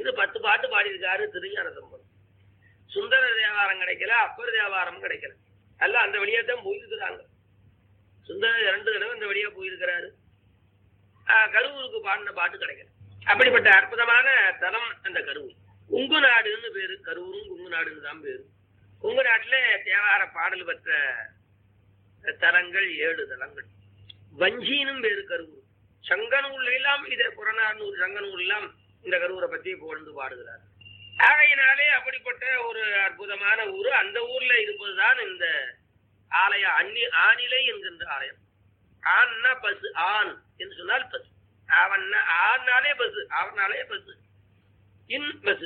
என்று பத்து பாட்டு பாடியிருக்காரு திருஞான சம்பந்தம் சுந்தர தேவாரம் கிடைக்கல அப்பர் தேவாரம் கிடைக்கல எல்லாம் அந்த வழியா தான் போயிருக்கிறாங்க சுந்தர ரெண்டு தடவை இந்த வழியா போயிருக்கிறாரு ஆஹ் கருவூருக்கு பாடின பாட்டு கிடைக்கல அப்படிப்பட்ட அற்புதமான தலம் அந்த கருவூர் குங்கு நாடுன்னு பேரு கருவூரும் குங்கு நாடுன்னு தான் பேரு குங்கு நாட்டுல தேவார பாடல் பெற்ற தலங்கள் ஏழு தலங்கள் வஞ்சினும் பேரு கருவூர் சங்கனூர்ல எல்லாம் இதே புறநானூர் சங்கனூர் எல்லாம் இந்த கருவூரை பத்தி புகழ்ந்து பாடுகிறார் ஆகையினாலே அப்படிப்பட்ட ஒரு அற்புதமான ஊர் அந்த ஊர்ல இருப்பதுதான் இந்த ஆலயம் அன்னி ஆனிலை என்கின்ற ஆலயம் ஆன்னா பசு ஆண் என்று சொன்னால் பசு அவன் ஆனாலே பசு அவனாலே பசு இன் பசு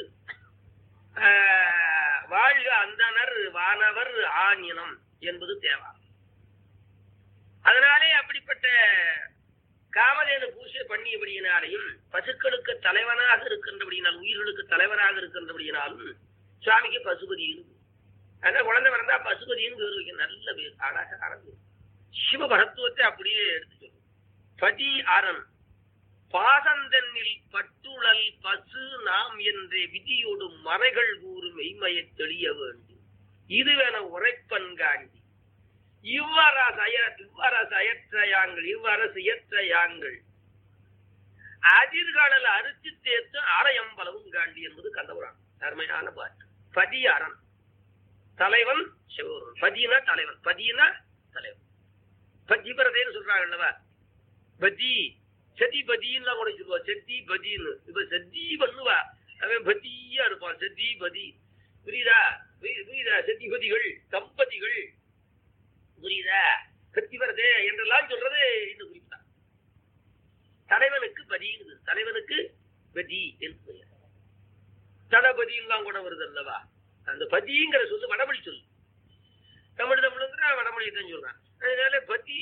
ஆஹ், வாழ்க அந்தனர் வானவர் ஆணினம் என்பது தேவா அதனாலே அப்படிப்பட்ட காமதேனு பூஜை பண்ணியபடியினாலையும் பசுக்களுக்கு தலைவனாக இருக்கின்றபடியினால் உயிர்களுக்கு தலைவனாக இருக்கின்றபடியினாலும் சுவாமிக்கு பசுபதினு அதான் குழந்தை பிறந்தா பசுபதினு பேர் வைக்க நல்ல பேர் அழகான பேர் சிவபரத்துவத்தை அப்படியே எடுத்து சொல்லும் பதி அரண் பாசந்தன்னில் பட்டுழல் பசு நாம் என்றே விதியோடு மறைகள் கூறும் மெய்மையத் தெளிய வேண்டும் இதுவென உரைப்பன் காண்டி இவ்வரசு அய இவ்வரசு அயற்றையாங்கள் இவ்வரசு இயற்றையாங்கள் அதிர்காலல் அரிசி தேர்த்து ஆலயம்பலவும் காண்டி என்பது கந்தபுரான் அருமையான பாட்டு பதி அரண் தலைவன் சிவபெருமான் பதினா தலைவன் பதினா தலைவன் பத்திபரதேன்னு சொல்றாங்க அல்லவா பதி சதி பதின்னு கூட சொல்லுவா சத்தி பதின்னு இப்ப சத்தி பண்ணுவா அவன் பத்தியா இருப்பான் சத்தி பதி புரியுதா புரியுது- புரியுதா சத்திபதிகள் தம்பதிகள் புரியுதா பத்திவரதே என்றெல்லாம் சொல்றது இந்த குறிப்பு தான் தலைவனுக்கு பதியுது தலைவனுக்கு பதி என்று பெயர் தளபதியெல்லாம் கூட வருது அல்லவா அந்த பதிங்கிற சொல்லு வடமொழி சொல்லு தமிழ் தமிழுங்கிற வடமொழி தான் சொல்றான் அதனால பதி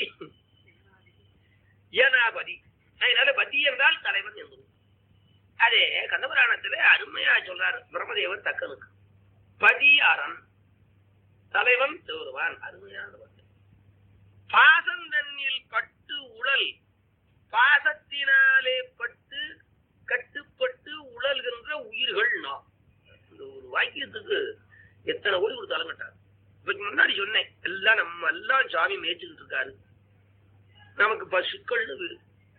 ஏனாபதி அதனால பதி என்றால் தலைவன் என்பது அதே கந்தபுராணத்துல அருமையா சொல்றாரு பிரம்மதேவர் தக்கனுக்கு பதி அரண் தலைவன் சிவருவான் அருமையான வார்த்தை பாசந்தன்னில் பட்டு உழல் பாசத்தினாலே பட்டு கட்டுப்பட்டு உழல்கின்ற உயிர்கள் நாம் இந்த ஒரு வாக்கியத்துக்கு எத்தனை கோடி கொடுத்தாலும் கட்டாது இப்ப முன்னாடி சொன்னேன் எல்லாம் நம்ம எல்லாம் சாமி மேய்ச்சிக்கிட்டு இருக்காரு நமக்கு பசுக்கள்னு வீடு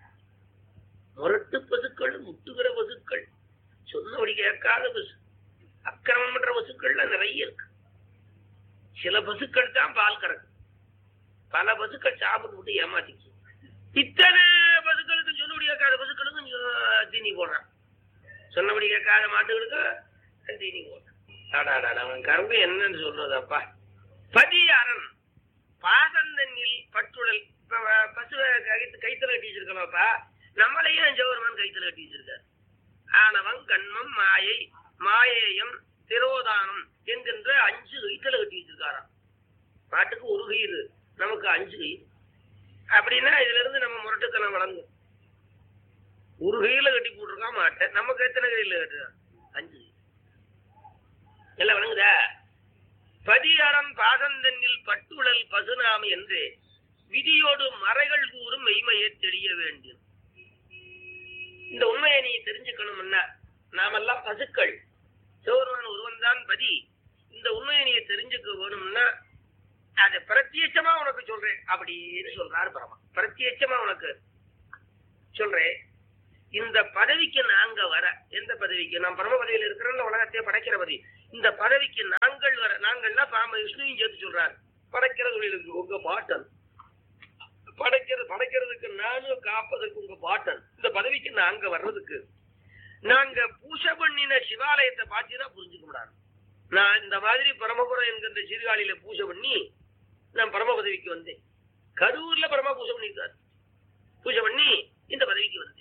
முரட்டு பசுக்கள் முட்டுகிற பசுக்கள் சொன்னபடி கேட்காத பசு அக்கிரமம் பண்ற பசுக்கள்ல நிறைய இருக்கு சில பசுக்கள் தான் பால் கறக்கு பல பசுக்கள் சாப்பிட்டு விட்டு ஏமாத்திச்சு இத்தனை பசுக்களுக்கு சொன்னபடி கேட்காத பசுக்களுக்கு நீ, ஆஹ், தீனி போடுறான் சொன்னபடி கேட்காத மாட்டுகளுக்கு தீனி போடுறான் அடாடாடா, அவன் கரும்பு என்னன்னு சொல்றதப்பா பதி அரண் பாசந்தன்னில் பட்டுடல் இப்ப வ- பசுவை கைத்து கைத்துல கட்டி வச்சிருக்கலாம்ப்பா நம்மளையும் ஜெவர்மன் கைத்துல கட்டி வச்சிருக்காரு ஆணவம் கண்மம் மாயை மாயேயம் திரோதானம் என்கின்ற அஞ்சு கைத்துல கட்டி வச்சிருக்காராம் நாட்டுக்கு ஒரு கயிறு நமக்கு அஞ்சு கயிறு அப்படின்னா இதுல இருந்து நம்ம முரட்டுத்தனம் வழங்கும் ஒரு கையில கட்டி போட்டிருக்கான் மாட்டை நமக்கு எத்தனை கையில கட்டுறான் அஞ்சு கயிறு. எல்லாம் வழங்குதா பதிகாரம் பாசந்தன்னில் பட்டுழல் பசுநாம என்று விதியோடு மறைகள் கூறும் மெய்மையை தெரிய வேண்டும் இந்த உண்மையை நீ தெரிஞ்சுக்கணும்னா நாமெல்லாம் பசுக்கள் சிவருமான் ஒருவன் தான் பதி இந்த உண்மையை நீ தெரிஞ்சுக்க வேணும்னா அதை பிரத்யட்சமா உனக்கு சொல்றேன் அப்படின்னு சொல்றாரு பரமா பிரத்யட்சமா உனக்கு சொல்றேன் இந்த பதவிக்கு நாங்க வர எந்த பதவிக்கு நான் பரம பதவியில் இருக்கிறோம்ல உலகத்தையே படைக்கிற பதவி இந்த பதவிக்கு நாங்கள் வர நாங்கள்னா பாம விஷ்ணுவையும் சேர்த்து சொல்றாரு படைக்கிற தொழிலுக்கு உங்க பாட்டன் படைக்கிறது படைக்கிறதுக்கு நானும் காப்பதற்கு உங்க பாட்டன் இந்த பதவிக்கு நாங்க வர்றதுக்கு நாங்க பூஜை பண்ணின சிவாலயத்தை பார்த்தீங்கன்னா புரிஞ்சுக்க முடியாது நான் இந்த மாதிரி பரமபுரம் என்கின்ற சீர்காழியில பூஜை பண்ணி நான் பரம பதவிக்கு வந்தேன் கரூர்ல பரமா பூஜை பண்ணியிருக்காரு பூஜை பண்ணி இந்த பதவிக்கு வந்தேன்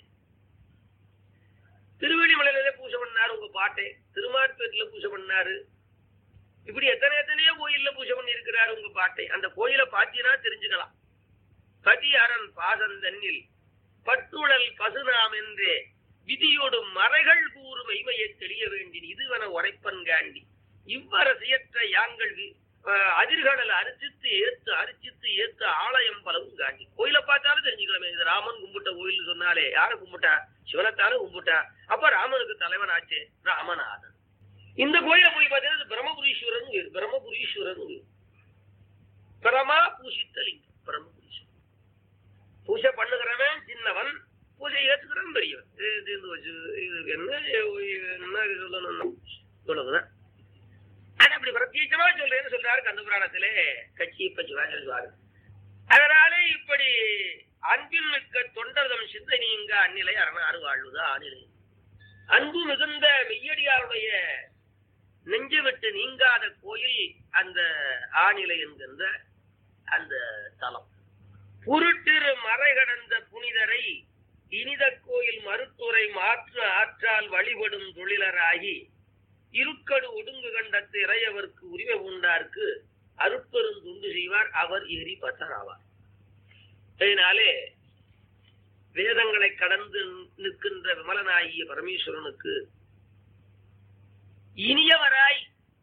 திருவெளிமலையில பூஜை பண்ணாரு உங்க பாட்டை திருமார்பேட்டில் பூஜை பண்ணாரு இப்படி எத்தனை எத்தனையோ கோயில்ல பூஜை பண்ணி இருக்கிறாரு உங்க பாட்டை அந்த கோயிலை பார்த்தீங்கன்னா தெரிஞ்சுக்கலாம் பதி அரண் பாசந்தன்னில் பட்டுழல் பசுநாம் என்றே விதியோடு மறைகள் கூறும் மெய்மையை தெளிய வேண்டின் இதுவென உரைப்பன் காண்டி இவ்வரசியற்ற யாங்கள் வி- அஹ் அதிர்கடல் அரிசித்து ஏத்து அரிசித்து ஏத்து ஆலயம் பலவும் காண்டி கோயிலை பார்த்தாலும் தெரிஞ்சுக்கலாமே இது ராமன் கும்பிட்ட கோயில் சொன்னாலே யாரை கும்பிட்டா சிவனைத்தானே கும்பிட்டா அப்ப ராமனுக்கு தலைவன் ஆச்சு ராமநாதன் இந்த கோயில போய் பார்த்தீங்கன்னா பிரம்மபுரீஸ்வரன் பேரு. பிரம்மபுரீஸ்வரன் பேரு. பிரமா பூஷித்த லிங்கம் பிரம்மபுரீஸ்வரன் பூஜை பண்ணுகிறவன் சின்னவன் பூஜை ஏத்துக்கிறவன் பெரியவன் இது தீர்ந்து வச்சு இதுக்கு என்ன என்ன சொல்லணும் இவ்வளவுதான் அது அப்படி பிரத்யேகமா சொல்றேன்னு சொல்றாரு கந்த புராணத்திலே கட்சி இப்ப சொல்லுவாரு அதனாலே இப்படி அன்பில் மிக்க தொண்டர்தம் சிந்தை நீங்க அந்நிலை அரணாறு வாழ்வது ஆநிலை அன்பு மிகுந்த மெய்யடியாருடைய நெஞ்சு விட்டு நீங்காத கோயில் அந்த ஆநிலை என்கின்ற அந்த தலம் புருட்டிரு மறை கடந்த புனிதரை இனித கோயில் மருத்துவரை மாற்று ஆற்றால் வழிபடும் தொழிலராகி இருக்கடு ஒடுங்கு கண்டத்து இறையவர்க்கு உரிமை உண்டார்க்கு அருட்பெரும் துண்டு செய்வார் அவர் எரி பத்தராவார் அதனாலே வேதங்களை கடந்து நிற்கின்ற விமலனாகிய பரமேஸ்வரனுக்கு இனியவராய்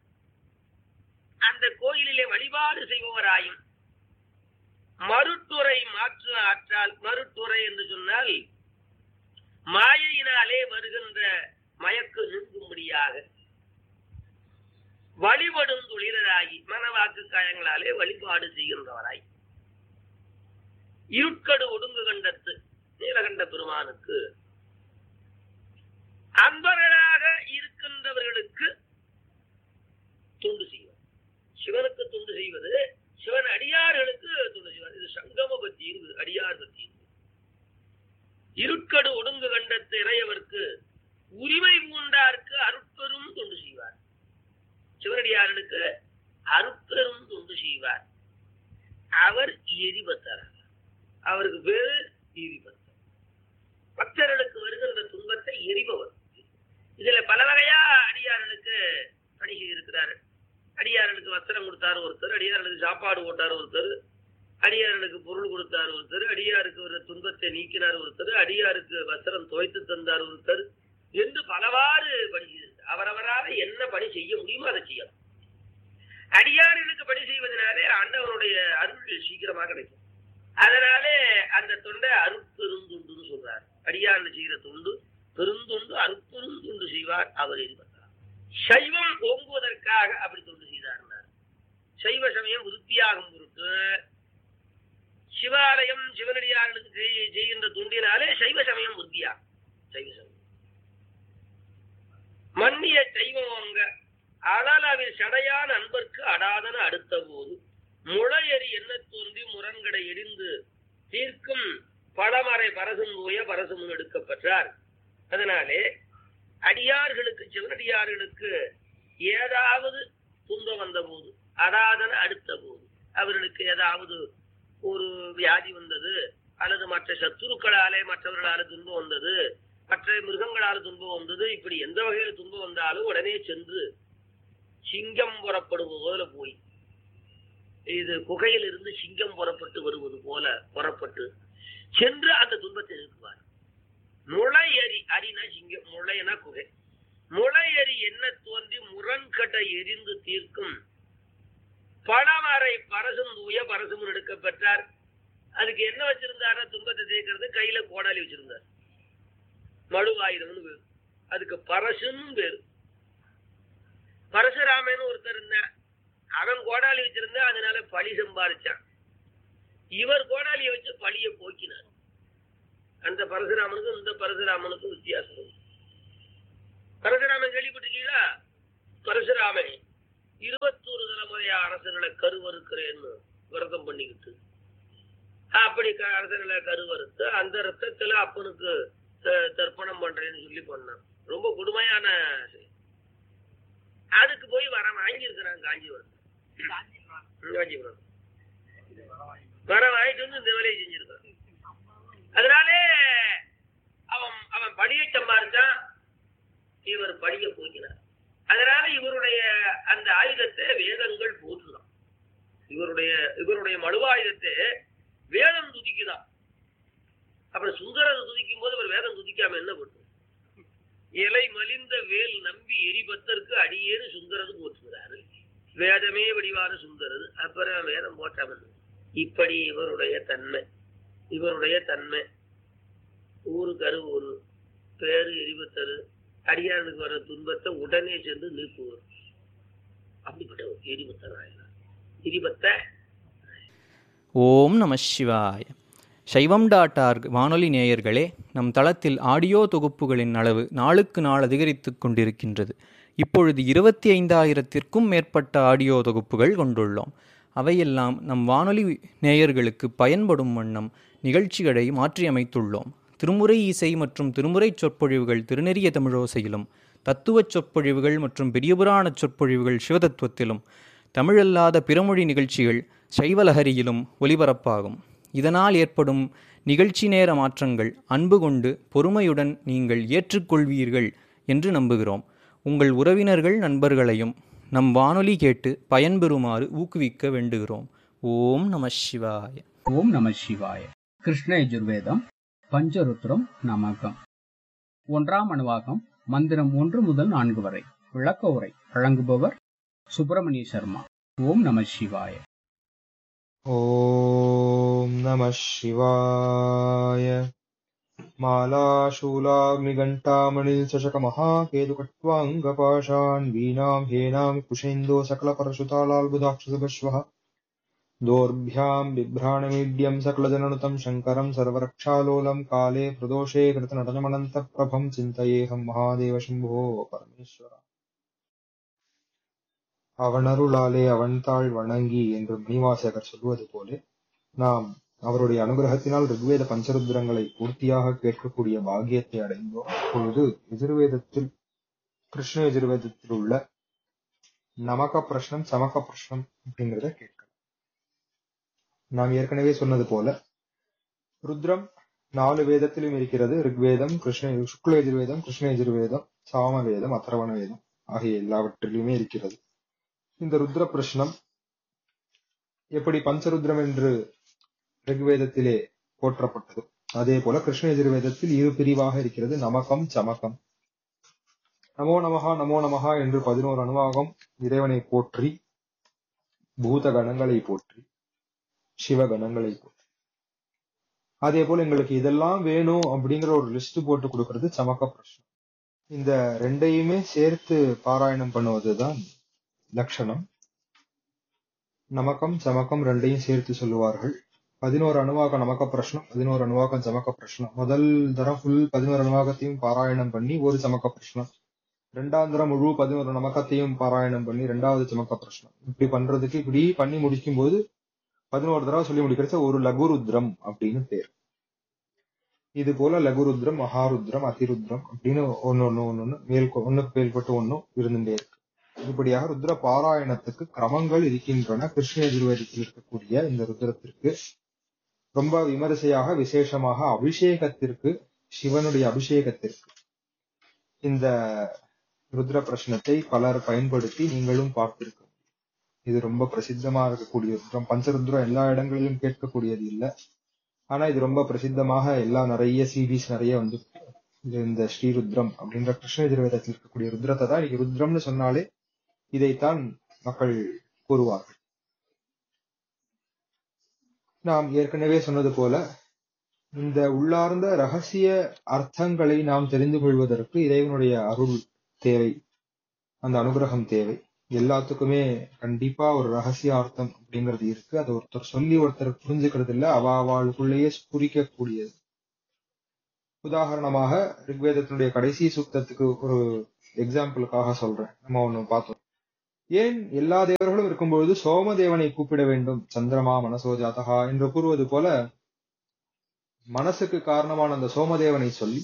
அந்த கோயிலிலே வழிபாடு செய்பவராயும் மருத்துரை மாற்று ஆற்றால் மருத்துரை என்று சொன்னால் மாயையினாலே வருகின்ற மயக்கு நீங்கும்படியாக வழிபடும் தொழிலராகி மனவாக்கு காயங்களாலே வழிபாடு செய்கின்றவராய் இருட்கடு ஒடுங்கு கண்டத்து நீலகண்ட பெருமானுக்கு அன்பர்களாக இருக்கின்றவர்களுக்கு தொண்டு செய்வார் சிவனுக்கு தொண்டு செய்வது சிவன் அடியார்களுக்கு தொண்டு செய்வார் இது சங்கம பத்தி இருக்குது அடியார் பத்தி இருக்குது இருட்கடு ஒடுங்கு கண்டத்து இறையவர்க்கு உரிமை பூண்டார்க்கு அருட்பெரும் தொண்டு செய்வார் சிவனடியார்களுக்கு அருட்பெரும் தொண்டு செய்வார் அவர் எரிபத்தர் அவருக்கு பேரு எரிபத்தர் பக்தர்களுக்கு வருகின்ற துன்பத்தை எரிபவர் இதுல பல வகையா அடியார்களுக்கு பணி செய்திருக்கிறாரு அடியார்களுக்கு வஸ்திரம் கொடுத்தாரு ஒருத்தர் அடியார்களுக்கு சாப்பாடு போட்டார் ஒருத்தர் அடியார்களுக்கு பொருள் கொடுத்தார் ஒருத்தர் அடியாருக்கு ஒரு துன்பத்தை நீக்கினார் ஒருத்தர் அடியாருக்கு வஸ்திரம் துவைத்து தந்தார் ஒருத்தர் என்று பலவாறு பணி செய்திருக்கிறார் அவரவரால் என்ன பணி செய்ய முடியுமோ அதை செய்யலாம் அடியார்களுக்கு பணி செய்வதனாலே ஆண்டவனுடைய அருள் சீக்கிரமாக கிடைக்கும் அதனாலே அந்த தொண்டை அருட்பெருந்துண்டுன்னு சொல்றார் அடியார்கள் செய்கிற தொண்டு பெருந்தொண்டு அருட்பெருந்துண்டு செய்வார் அவர் எரிபத்தார் சைவம் ஓங்குவதற்காக அப்படி தொண்டு செய்தார் சைவ சமயம் விருத்தியாகும் பொருட்டு சிவாலயம் சிவனடியார்களுக்கு செய்- செய்கின்ற தொண்டினாலே சைவ சமயம் விருத்தியாகும் சைவ சமயம் மன்னிய சைவம் அங்க அழலவில் சடையான அன்பர்க்கு அடாதன அடுத்த போது முளையறி என்ன தோன்றி முரண்கடை எரிந்து தீர்க்கும் பழமறை பரசும் நோய பரசும் எடுக்கப்பெற்றார் அதனாலே அடியார்களுக்கு சிவனடியார்களுக்கு ஏதாவது துன்பம் வந்த போது அடாதன அடுத்த போது அவர்களுக்கு ஏதாவது ஒரு வியாதி வந்தது அல்லது மற்ற சத்துருக்களாலே மற்றவர்களால துன்பம் வந்தது மற்ற மிருகங்களால் துன்பம் வந்தது இப்படி எந்த வகையில துன்பம் வந்தாலும் உடனே சென்று சிங்கம் புறப்படுவது போல போய் இது குகையிலிருந்து சிங்கம் புறப்பட்டு வருவது போல புறப்பட்டு சென்று அந்த துன்பத்தை நிறுத்துவார் முளையறி அரினா சிங்கம் முளையனா குகை முளையறி என்ன தோன்றி முரண்கட்டை எரிந்து தீர்க்கும் பழமறை பரசும் தூய பரசும் எடுக்கப்பெற்றார் அதுக்கு என்ன வச்சிருந்தாருன்னா துன்பத்தை தீர்க்கிறது கையில கோடாலி வச்சிருந்தார் மழுவாயுதம்னு பேரு அதுக்கு பரசுன்னு பேரு பரசுராமன் ஒருத்தர் இருந்தான் அவன் கோடாலி வச்சிருந்தா அதனால பழி சம்பாதிச்சான் இவர் கோடாலியை வச்சு பழிய போக்கினார் அந்த பரசுராமனுக்கும் இந்த பரசுராமனுக்கும் வித்தியாசம் உண்டு. பரசுராமன் கேள்விப்பட்டிருக்கீங்களா பரசுராமன் இருபத்தோரு தலைமுறையா அரசர்களை கருவறுக்கிறேன்னு விரதம் பண்ணிக்கிட்டு அப்படி க- அரசர்களை கருவறுத்து அந்த ரத்தத்துல அப்பனுக்கு த- தர்ப்பணம் பண்றேன்னு சொல்லி பண்ணான் ரொம்ப கொடுமையான செயல். அதுக்கு போய் வர வாங்கியிருக்கிறான் காஞ்சிபுரம் காஞ்சிபுரம் வர வாங்கிட்டு வந்து இந்த வேலையை செஞ்சிருக்கான் அதனாலே அவன் அவன் படியை சம்பாதிச்சான் இவர் படிய போக்கினார் அதனால இவருடைய அந்த ஆயுதத்தை வேதங்கள் போற்றுதான் இவருடைய இவருடைய மழுவாயுதத்தை வேதம் துதிக்குதான் அப்புறம் சுந்தரர் துதிக்கும் போது அவர் வேதம் துதிக்காம என்ன பண்ணும் இலை மலிந்த வேல் நம்பி எரிபத்தற்கு அடியேறு சுந்தரது போற்றுகிறாரு வேதமே வடிவான சுந்தரது அப்புறம் வேதம் போட்டாமல் இப்படி இவருடைய தன்மை இவருடைய தன்மை ஊரு கருவூரு பேரு எரிபத்தரு அடியாளுக்கு வர துன்பத்தை உடனே சென்று நீக்குவர் அப்படிப்பட்ட ஒரு எரிபத்தர் ஆயினார் எரிபத்த ஓம் நம சிவாய சைவம் டாட் ஆர்க் வானொலி நேயர்களே நம் தளத்தில் ஆடியோ தொகுப்புகளின் அளவு நாளுக்கு நாள் அதிகரித்து கொண்டிருக்கின்றது இப்பொழுது இருபத்தி ஐந்தாயிரத்திற்கும் மேற்பட்ட ஆடியோ தொகுப்புகள் கொண்டுள்ளோம் அவையெல்லாம் நம் வானொலி நேயர்களுக்கு பயன்படும் வண்ணம் நிகழ்ச்சிகளை மாற்றியமைத்துள்ளோம் திருமுறை இசை மற்றும் திருமுறை சொற்பொழிவுகள் திருநெறிய தமிழோசையிலும் தத்துவச் சொற்பொழிவுகள் மற்றும் பெரியபுராண சொற்பொழிவுகள் சிவதத்துவத்திலும் தமிழல்லாத பிறமொழி நிகழ்ச்சிகள் சைவலஹரியிலும் ஒலிபரப்பாகும் இதனால் ஏற்படும் நிகழ்ச்சி நேர மாற்றங்கள் அன்பு கொண்டு பொறுமையுடன் நீங்கள் ஏற்றுக்கொள்வீர்கள் என்று நம்புகிறோம் உங்கள் உறவினர்கள் நண்பர்களையும் நம் வானொலி கேட்டு பயன்பெறுமாறு ஊக்குவிக்க வேண்டுகிறோம் ஓம் நம சிவாய ஓம் நம சிவாய கிருஷ்ண யஜுர்வேதம் பஞ்சருத்ரம் நமகம் ஒன்றாம் அணுவாகம் மந்திரம் ஒன்று முதல் நான்கு வரை விளக்க உரை வழங்குபவர் சுப்பிரமணிய சர்மா ஓம் நம சிவாய ॐ नमः शिवाय मालाशूलाग्निघण्टामणिचषकमहाकेतुकट्वाङ्गपाशान् वीणाम् हेनाम् कुशेन्दो सकलपरशुतालाल्बुधाक्षसुभश्वः दोर्भ्याम् बिभ्राणमीड्यम् सकलजननुतम् शङ्करम् सर्वरक्षालोलम् काले प्रदोषे कृतनटनमनन्तप्रभम् चिन्तयेऽहम् महादेव शम्भो परमेश्वर அவனருளாலே அவன்தாள் வணங்கி என்று மணிவாசகர் சொல்வது போல நாம் அவருடைய அனுகிரகத்தினால் ரிக்வேத பஞ்சருத்ரங்களை பூர்த்தியாக கேட்கக்கூடிய பாக்கியத்தை அடைந்தோம் அப்பொழுது எதிர்வேதத்தில் கிருஷ்ண எதிர்வேதத்தில் உள்ள நமக பிரஷ்னம் சமக பிரஷ்னம் அப்படிங்கிறத கேட்கலாம் நாம் ஏற்கனவே சொன்னது போல ருத்ரம் நாலு வேதத்திலும் இருக்கிறது ரிக்வேதம் கிருஷ்ண சுக்ல எதிர்வேதம் கிருஷ்ண எதிர்வேதம் சாம வேதம் அத்தரவண வேதம் ஆகிய எல்லாவற்றிலுமே இருக்கிறது இந்த ருத்ர பிரஷ்னம் எப்படி பஞ்சருத்ரம் என்று ரிக்வேதத்திலே போற்றப்பட்டது அதே போல கிருஷ்ண எதிர்வேதத்தில் இரு பிரிவாக இருக்கிறது நமகம் சமகம் நமோ நமகா நமோ நமகா என்று பதினோரு அணுவாகம் இறைவனை போற்றி பூத கணங்களை போற்றி சிவகணங்களை போற்றி அதே போல எங்களுக்கு இதெல்லாம் வேணும் அப்படிங்கிற ஒரு லிஸ்ட் போட்டு கொடுக்கிறது சமக்க பிரஷ்னம் இந்த ரெண்டையுமே சேர்த்து பாராயணம் பண்ணுவதுதான் லட்சணம் நமக்கம் சமக்கம் ரெண்டையும் சேர்த்து சொல்லுவார்கள் பதினோரு அணுவாக நமக்க பிரஷ்னம் பதினோரு அணுவாக்கம் சமக்க பிரஷ்னம் முதல் தரம் ஃபுல் பதினோரு அணுவாகத்தையும் பாராயணம் பண்ணி ஒரு சமக்க பிரஷ்னம் ரெண்டாம் தரம் முழு பதினோரு நமக்கத்தையும் பாராயணம் பண்ணி ரெண்டாவது சமக்க பிரஷ்னம் இப்படி பண்றதுக்கு இப்படி பண்ணி முடிக்கும் போது பதினோரு தடவை சொல்லி முடிக்கிறது ஒரு லகுருத்ரம் அப்படின்னு பேர் இது போல லகுருத்ரம் மகாருத்ரம் அதிருத்ரம் அப்படின்னு ஒன்னு ஒன்னு ஒன்னு மேல் ஒண்ணுக்கு மேல்பட்டு ஒன்னும் இருந்துட்டே இருக்கு இப்படியாக ருத்ர பாராயணத்துக்கு கிரமங்கள் இருக்கின்றன கிருஷ்ண எதிர்வேதத்தில் இருக்கக்கூடிய இந்த ருத்ரத்திற்கு ரொம்ப விமரிசையாக விசேஷமாக அபிஷேகத்திற்கு சிவனுடைய அபிஷேகத்திற்கு இந்த ருத்ர பிரஷ்னத்தை பலர் பயன்படுத்தி நீங்களும் பார்த்திருக்க இது ரொம்ப பிரசித்தமா இருக்கக்கூடிய ருத்ரம் பஞ்சருத்ரம் எல்லா இடங்களிலும் கேட்கக்கூடியது இல்லை ஆனா இது ரொம்ப பிரசித்தமாக எல்லா நிறைய சிடிஸ் நிறைய வந்து இது இந்த ஸ்ரீருத்ரம் அப்படின்ற கிருஷ்ண எதிர்வேதத்தில் இருக்கக்கூடிய ருத்ரத்தை தான் இன்னைக்கு ருத்ரம்னு சொன்னாலே இதைத்தான் மக்கள் கூறுவார்கள் நாம் ஏற்கனவே சொன்னது போல இந்த உள்ளார்ந்த ரகசிய அர்த்தங்களை நாம் தெரிந்து கொள்வதற்கு இறைவனுடைய அருள் தேவை அந்த அனுகிரகம் தேவை எல்லாத்துக்குமே கண்டிப்பா ஒரு ரகசிய அர்த்தம் அப்படிங்கிறது இருக்கு அது ஒருத்தர் சொல்லி ஒருத்தர் புரிஞ்சுக்கிறது இல்ல அவ அவளுக்குள்ளேயே புரிக்கக்கூடியது உதாரணமாக ரிக்வேதத்தினுடைய கடைசி சூக்தத்துக்கு ஒரு எக்ஸாம்பிளுக்காக சொல்றேன் நம்ம ஒண்ணு பார்த்தோம் ஏன் எல்லா தேவர்களும் இருக்கும்பொழுது சோமதேவனை கூப்பிட வேண்டும் சந்திரமா மனசோ ஜாதகா என்று கூறுவது போல மனசுக்கு காரணமான அந்த சோமதேவனை சொல்லி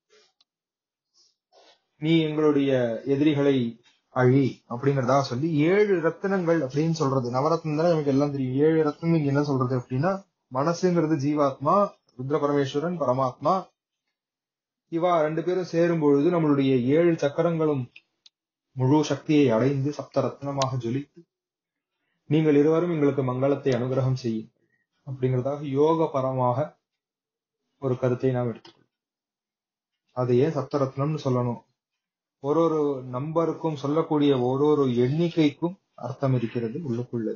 நீ எங்களுடைய எதிரிகளை அழி அப்படிங்கறதா சொல்லி ஏழு ரத்தினங்கள் அப்படின்னு சொல்றது நவரத்னம் தானே நமக்கு எல்லாம் தெரியும் ஏழு ரத்னம் இங்க என்ன சொல்றது அப்படின்னா மனசுங்கிறது ஜீவாத்மா ருத்ர பரமேஸ்வரன் பரமாத்மா இவா ரெண்டு பேரும் சேரும் பொழுது நம்மளுடைய ஏழு சக்கரங்களும் முழு சக்தியை அடைந்து சப்த ரத்னமாக ஜொலித்து நீங்கள் இருவரும் எங்களுக்கு மங்களத்தை அனுகிரகம் செய்யுங்கள் அப்படிங்கிறதாக யோக பரமாக ஒரு கருத்தை நாம் எடுத்துக்கொள்ளும் அது ஏன் சப்தரத்னம்னு சொல்லணும் ஒரு ஒரு நம்பருக்கும் சொல்லக்கூடிய ஒரு ஒரு எண்ணிக்கைக்கும் அர்த்தம் இருக்கிறது உள்ளுக்குள்ளது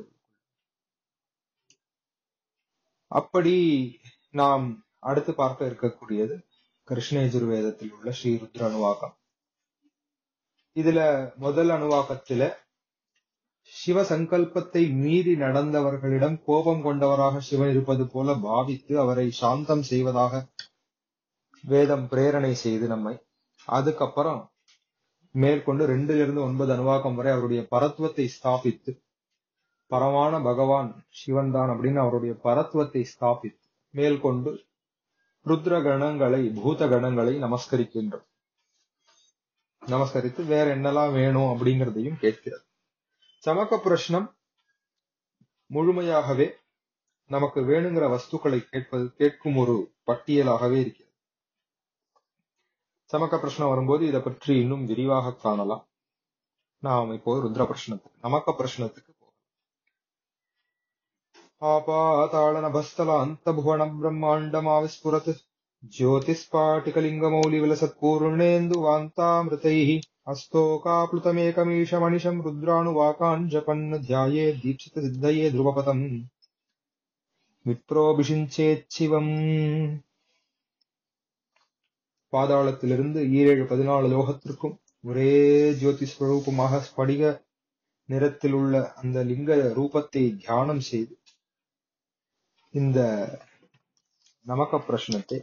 அப்படி நாம் அடுத்து பார்க்க இருக்கக்கூடியது கிருஷ்ணயஜுர்வேதத்தில் உள்ள ஸ்ரீ ருத்ர அணுவாக்கம் இதுல முதல் அணுவாக்கத்துல சிவ சங்கல்பத்தை மீறி நடந்தவர்களிடம் கோபம் கொண்டவராக சிவன் இருப்பது போல பாவித்து அவரை சாந்தம் செய்வதாக வேதம் பிரேரணை செய்து நம்மை அதுக்கப்புறம் மேற்கொண்டு ரெண்டுல இருந்து ஒன்பது அணுவாக்கம் வரை அவருடைய பரத்துவத்தை ஸ்தாபித்து பரமான பகவான் சிவன் தான் அப்படின்னு அவருடைய பரத்துவத்தை ஸ்தாபித்து மேற்கொண்டு ருத்ர கணங்களை பூத கணங்களை நமஸ்கரிக்கின்றோம் நமஸ்கரித்து வேற என்னெல்லாம் வேணும் அப்படிங்கிறதையும் கேட்கிறது சமக்க பிரஷ்னம் முழுமையாகவே நமக்கு வேணுங்கிற வஸ்துக்களை கேட்பது கேட்கும் ஒரு பட்டியலாகவே இருக்கிறது சமக்க பிரஷ்னம் வரும்போது இதை பற்றி இன்னும் விரிவாக காணலாம் நாம் இப்போ ருத்ர பிரஷ்னத்துக்கு நமக்க பிரஷ்னத்துக்கு போகலாம் ஆபாதாள அந்த புவன பிரம்மாண்டமாவிஸ்புரத் ज्योतिस्फाटिकलिङ्गमौलिविलसत्पूर्णेन्दुवान्तामृतैः हस्तोकाप्लुतमेकमीशमनिशम् रुद्राणुवाकान् जपन् ध्याये दीक्षितसिद्धये ध्रुवपतम् விப்ரோபிஷிஞ்சேச்சிவம் பாதாளத்திலிருந்து ஈரேழு பதினாலு லோகத்திற்கும் ஒரே ஜோதி ஸ்வரூபமாக ஸ்படிக நிறத்தில் உள்ள அந்த லிங்க ரூபத்தை தியானம் செய்து இந்த நமக்க பிரஷ்னத்தை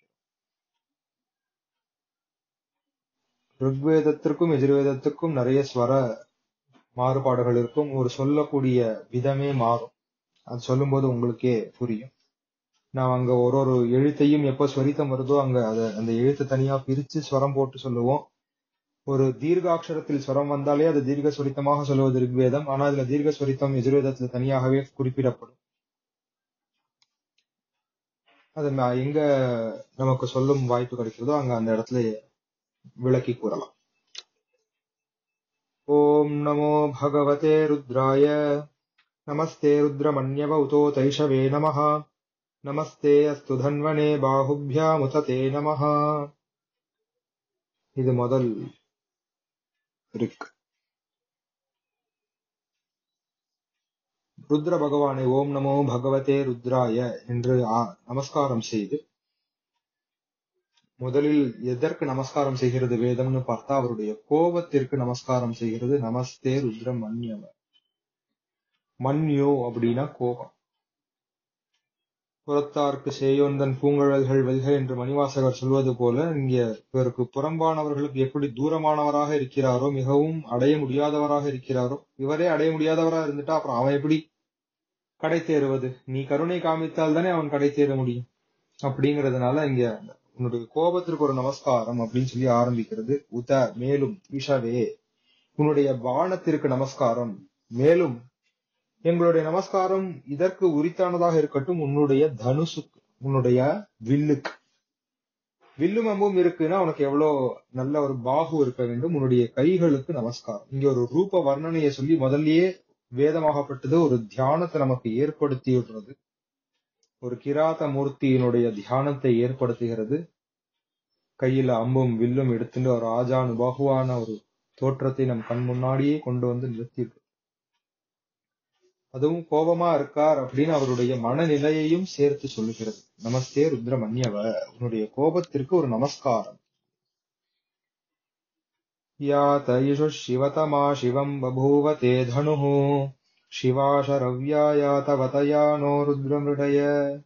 ருக்வேதத்திற்கும் எதிர்வேதத்துக்கும் நிறைய ஸ்வர மாறுபாடுகள் இருக்கும் ஒரு சொல்லக்கூடிய விதமே மாறும் அது சொல்லும்போது உங்களுக்கே புரியும் நாம் அங்க ஒரு ஒரு எழுத்தையும் எப்ப ஸ்வரித்தம் வருதோ அங்க அத அந்த எழுத்து தனியா பிரிச்சு ஸ்வரம் போட்டு சொல்லுவோம் ஒரு தீர்காட்சரத்தில் ஸ்வரம் வந்தாலே அது தீர்க்க ஸ்வரித்தமாக சொல்லுவது ரிக்வேதம் ஆனா அதுல தீர்க்க ஸ்வரித்தம் எதிர்வேதத்துல தனியாகவே குறிப்பிடப்படும் அது ம- எங்க நமக்கு சொல்லும் வாய்ப்பு கிடைக்கிறதோ அங்க அந்த இடத்துல விளக்கி கூறலாம் ஓம் நமோ பகவதே ருத்ராய நமஸ்தே ருத்ரமன்யவ உதோ தைஷவே நமः நமஸ்தே அஸ்து தன்வனே பாஹுபியாமுத தே நமः இது முதல் ரிக் ருத்ர பகவானை ஓம் நமோ பகவதே ருத்ராய என்று ஆ- நமஸ்காரம் செய்து முதலில் எதற்கு நமஸ்காரம் செய்கிறது வேதம்னு பார்த்தா அவருடைய கோபத்திற்கு நமஸ்காரம் செய்கிறது நமஸ்தே ருத்ர மன்யவ மன்யோ அப்படின்னா கோபம் புறத்தார்க்கு சேயோந்தன் பூங்கழல்கள் வெல்க என்று மணிவாசகர் சொல்வது போல இங்க இவருக்கு புறம்பானவர்களுக்கு எப்படி தூரமானவராக இருக்கிறாரோ மிகவும் அடைய முடியாதவராக இருக்கிறாரோ இவரே அடைய முடியாதவரா இருந்துட்டா அப்புறம் அவன் எப்படி கடை தேறுவது நீ கருணை காமித்தால் தானே அவன் கடை தேர முடியும் அப்படிங்கறதுனால இங்க உன்னுடைய கோபத்திற்கு ஒரு நமஸ்காரம் அப்படின்னு சொல்லி ஆரம்பிக்கிறது உத மேலும் விஷவே உன்னுடைய பானத்திற்கு நமஸ்காரம் மேலும் எங்களுடைய நமஸ்காரம் இதற்கு உரித்தானதாக இருக்கட்டும் உன்னுடைய தனுசுக்கு உன்னுடைய வில்லுக்கு வில்லும் அம்பும் இருக்குன்னா உனக்கு எவ்வளவு நல்ல ஒரு பாகு இருக்க வேண்டும் உன்னுடைய கைகளுக்கு நமஸ்காரம் இங்க ஒரு ரூப வர்ணனையை சொல்லி முதல்லயே வேதமாகப்பட்டது ஒரு தியானத்தை நமக்கு ஏற்படுத்தி விடுறது ஒரு கிராத மூர்த்தியினுடைய தியானத்தை ஏற்படுத்துகிறது கையில அம்பும் வில்லும் எடுத்துட்டு ஒரு ஆஜானுபாகுவான ஒரு தோற்றத்தை நம் கண் முன்னாடியே கொண்டு வந்து நிறுத்திட்டு அதுவும் கோபமா இருக்கார் அப்படின்னு அவருடைய மனநிலையையும் சேர்த்து சொல்லுகிறது நமஸ்தே ருத்ர மன்யவ உன்னுடைய கோபத்திற்கு ஒரு நமஸ்காரம் யாத இஷு சிவதமா சிவம் பபூவ தே தனுः சிவாசரவ்யா யாதவதயா நோ ருத்ரமிருடய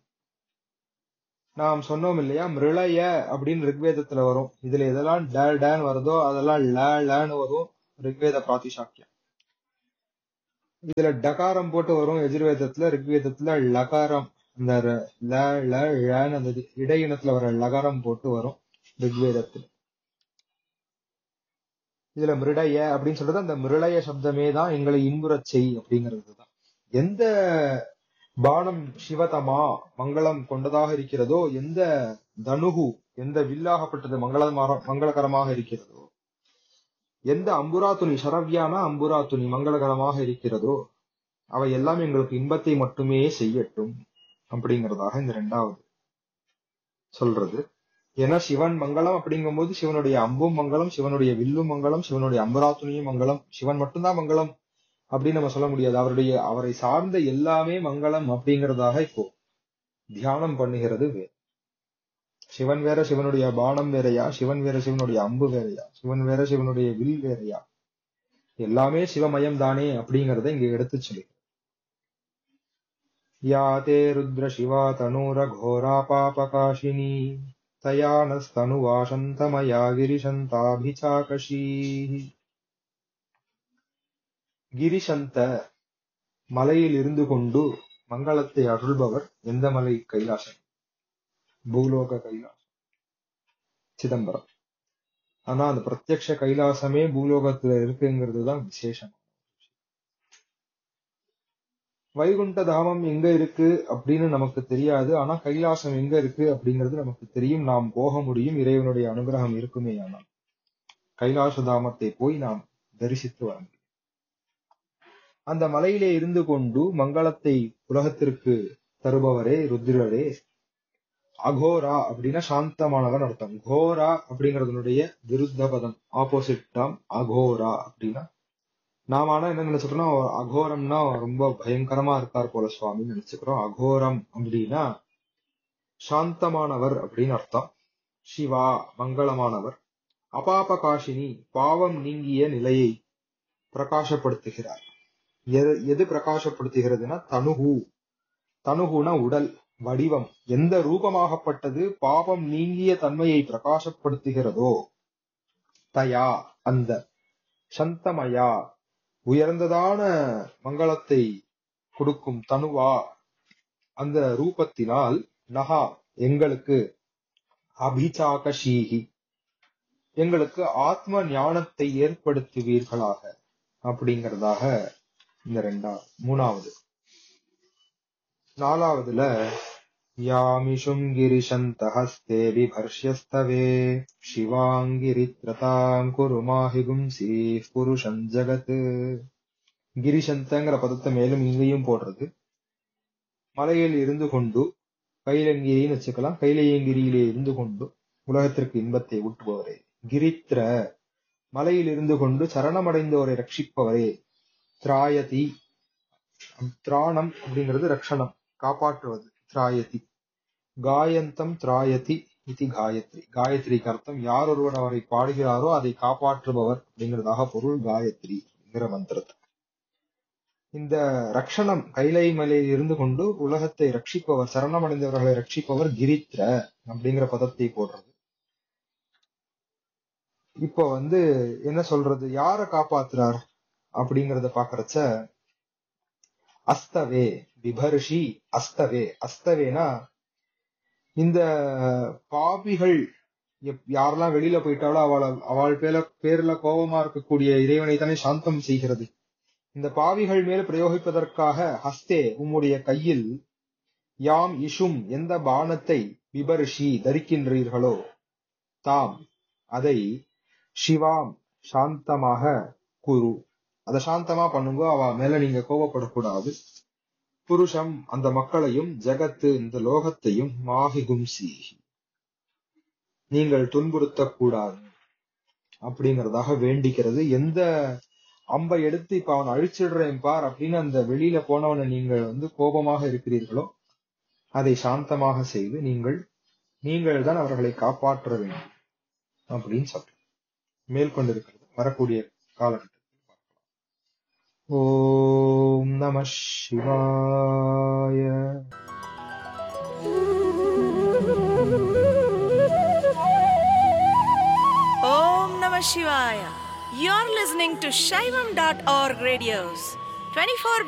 நாம் சொன்னோம் இல்லையா மிருளய அப்படின்னு ரிக்வேதத்துல வரும் இதுல எதெல்லாம் ட டேன் வருதோ அதெல்லாம் ல லன்னு வரும் ரிக்வேத பிராதிசாக்கியம் இதுல டகாரம் போட்டு வரும் எஜுர்வேதத்துல ரிக்வேதத்துல லகாரம் அந்த ர- ல ல ழன்னு அந்த இது இடையினத்துல வர லகாரம் போட்டு வரும் ரிக்வேதத்துல இதுல மிருடய அப்படின்னு சொல்றது அந்த மிருளய சப்தமே தான் எங்களை இன்புறச் செய் அப்படிங்கிறது தான் எந்த பானம் சிவதமா மங்களம் கொண்டதாக இருக்கிறதோ எந்த தனுகு எந்த வில்லாகப்பட்டது மங்களமாக மங்களகரமாக இருக்கிறதோ எந்த அம்புரா துணி சரவ்யானா அம்புரா துணி மங்களகரமாக இருக்கிறதோ அவை எல்லாம் எங்களுக்கு இன்பத்தை மட்டுமே செய்யட்டும் அப்படிங்கறதாக இந்த ரெண்டாவது சொல்றது ஏன்னா சிவன் மங்களம் அப்படிங்கும்போது சிவனுடைய அம்பும் மங்களம் சிவனுடைய வில்லும் மங்களம் சிவனுடைய அம்புரா துணியும் மங்களம் சிவன் மட்டும்தான் மங்களம் அப்படின்னு நம்ம சொல்ல முடியாது அவருடைய அவரை சார்ந்த எல்லாமே மங்களம் அப்படிங்கறதாக இப்போ தியானம் பண்ணுகிறது வேதம் சிவன் வேற சிவனுடைய பானம் வேறயா சிவன் வேற சிவனுடைய அம்பு வேறயா சிவன் வேற சிவனுடைய வில் வேறயா எல்லாமே சிவமயம் தானே அப்படிங்கறத இங்க எடுத்து சொல்லு या ते रुद्र शिवा तनूरघोरा पापकाशिनी तया नस्तनुवाशन्तमया गिरिशन्ताभिचाकशीः கிரிசந்த மலையில் இருந்து கொண்டு மங்களத்தை அருள்பவர் எந்த மலை கைலாசம் பூலோக கைலாசம் சிதம்பரம் ஆனா அந்த பிரத்யக்ஷ கைலாசமே பூலோகத்துல இருக்குங்கிறது தான் விசேஷம் வைகுண்ட தாமம் எங்க இருக்கு அப்படின்னு நமக்கு தெரியாது ஆனா கைலாசம் எங்க இருக்கு அப்படிங்கிறது நமக்கு தெரியும் நாம் போக முடியும் இறைவனுடைய அனுகிரகம் இருக்குமே ஆனால் கைலாச தாமத்தை போய் நாம் தரிசித்து வர முடியும் அந்த மலையிலே இருந்து கொண்டு மங்களத்தை உலகத்திற்கு தருபவரே ருத்ரரே அகோரா அப்படின்னா சாந்தமானவன் அர்த்தம் கோரா அப்படிங்கறதனுடைய விருத்த பதம் ஆப்போசிட் டாம் அகோரா அப்படின்னா நாம ஆனா என்ன நினைச்சுக்கிறோம் அகோரம்னா ரொம்ப பயங்கரமா இருக்கார் போல சுவாமின்னு நினைச்சுக்கிறோம் அகோரம் அப்படின்னா சாந்தமானவர் அப்படின்னு அர்த்தம் சிவா மங்களமானவர் அபாப காஷினி பாவம் நீங்கிய நிலையை பிரகாசப்படுத்துகிறார் எது எது பிரகாசப்படுத்துகிறதுனா தனுகு தனுகுனா உடல் வடிவம் எந்த ரூபமாகப்பட்டது பாவம் நீங்கிய தன்மையை பிரகாசப்படுத்துகிறதோ தயா அந்த சந்தமயா உயர்ந்ததான மங்களத்தை கொடுக்கும் தனுவா அந்த ரூபத்தினால் நகா எங்களுக்கு அபிச்சாகஷீகி எங்களுக்கு ஆத்ம ஞானத்தை ஏற்படுத்துவீர்களாக அப்படிங்கறதாக இந்த ரெண்டாவது மூணாவது நாலாவதுல யாமிஷும் கிரிசந்தஹஸ்தே விபர்ஷ்யஸ்தவே சிவாங்கிரித்ரதாம் குருமாஹிகும் சீஃப் புருஷன் ஜகத் கிரிசந்தங்கிற பதத்தை மேலும் இங்கேயும் போடுறது மலையில் இருந்து கொண்டு கைலங்கிரின்னு வச்சுக்கலாம் கைலையங்கிரியிலே இருந்து கொண்டு உலகத்திற்கு இன்பத்தை ஊட்டுபவரே கிரித்ர மலையில் இருந்து கொண்டு சரணமடைந்தோரை ரட்சிப்பவரே திராயதி திராணம் அப்படிங்கிறது ரக்ஷணம் காப்பாற்றுவது திராயதி காயந்தம் திராயதி இது காயத்ரி காயத்ரிக்கு அர்த்தம் யார் ஒருவர் அவரை பாடுகிறாரோ அதை காப்பாற்றுபவர் அப்படிங்கிறதாக பொருள் காயத்ரி என்கிற மந்திரத்தை இந்த ரக்ஷணம் கைலை மலையில் இருந்து கொண்டு உலகத்தை ரட்சிப்பவர் சரணமடைந்தவர்களை ரட்சிப்பவர் கிரித்ர அப்படிங்கிற பதத்தை போடுறது இப்போ வந்து என்ன சொல்றது யார காப்பாத்துறார் அப்படிங்கறத பாக்குறச்ச அஸ்தவே விபர்ஷி அஸ்தவே அஸ்தவேனா இந்த பாபிகள் எப்- யாரெல்லாம் வெளியில போயிட்டாலோ அவள அவள் பேர பேர்ல கோபமா இருக்கக்கூடிய இறைவனை தானே சாந்தம் செய்கிறது இந்த பாவிகள் மேல் பிரயோகிப்பதற்காக ஹஸ்தே உம்முடைய கையில் யாம் இஷும் எந்த பானத்தை விபர்ஷி தரிக்கின்றீர்களோ தாம் அதை சிவாம் சாந்தமாக குரு அதை சாந்தமா பண்ணுங்க அவ மேல நீங்க கோபப்படக்கூடாது புருஷம் அந்த மக்களையும் ஜகத்து இந்த லோகத்தையும் மாஹிகும் சீஹி நீங்கள் துன்புறுத்தக்கூடாது அப்படிங்கறதாக வேண்டிக்கிறது எந்த அம்பை எடுத்து இப்ப அவன் அழிச்சிடுறேன் பார் அப்படின்னு அந்த வெளியில போனவனை நீங்கள் வந்து கோபமாக இருக்கிறீர்களோ அதை சாந்தமாக செய்து நீங்கள் நீங்கள் தான் அவர்களை காப்பாற்ற வேண்டும் அப்படின்னு சொல்றேன் மேற்கொண்டிருக்கிறது வரக்கூடிய காலகட்டத்தில் பார்க்கலாம் ஓம் நம சிவாய Om Namah Shivaya. You're listening to Shaivam.org radios, 24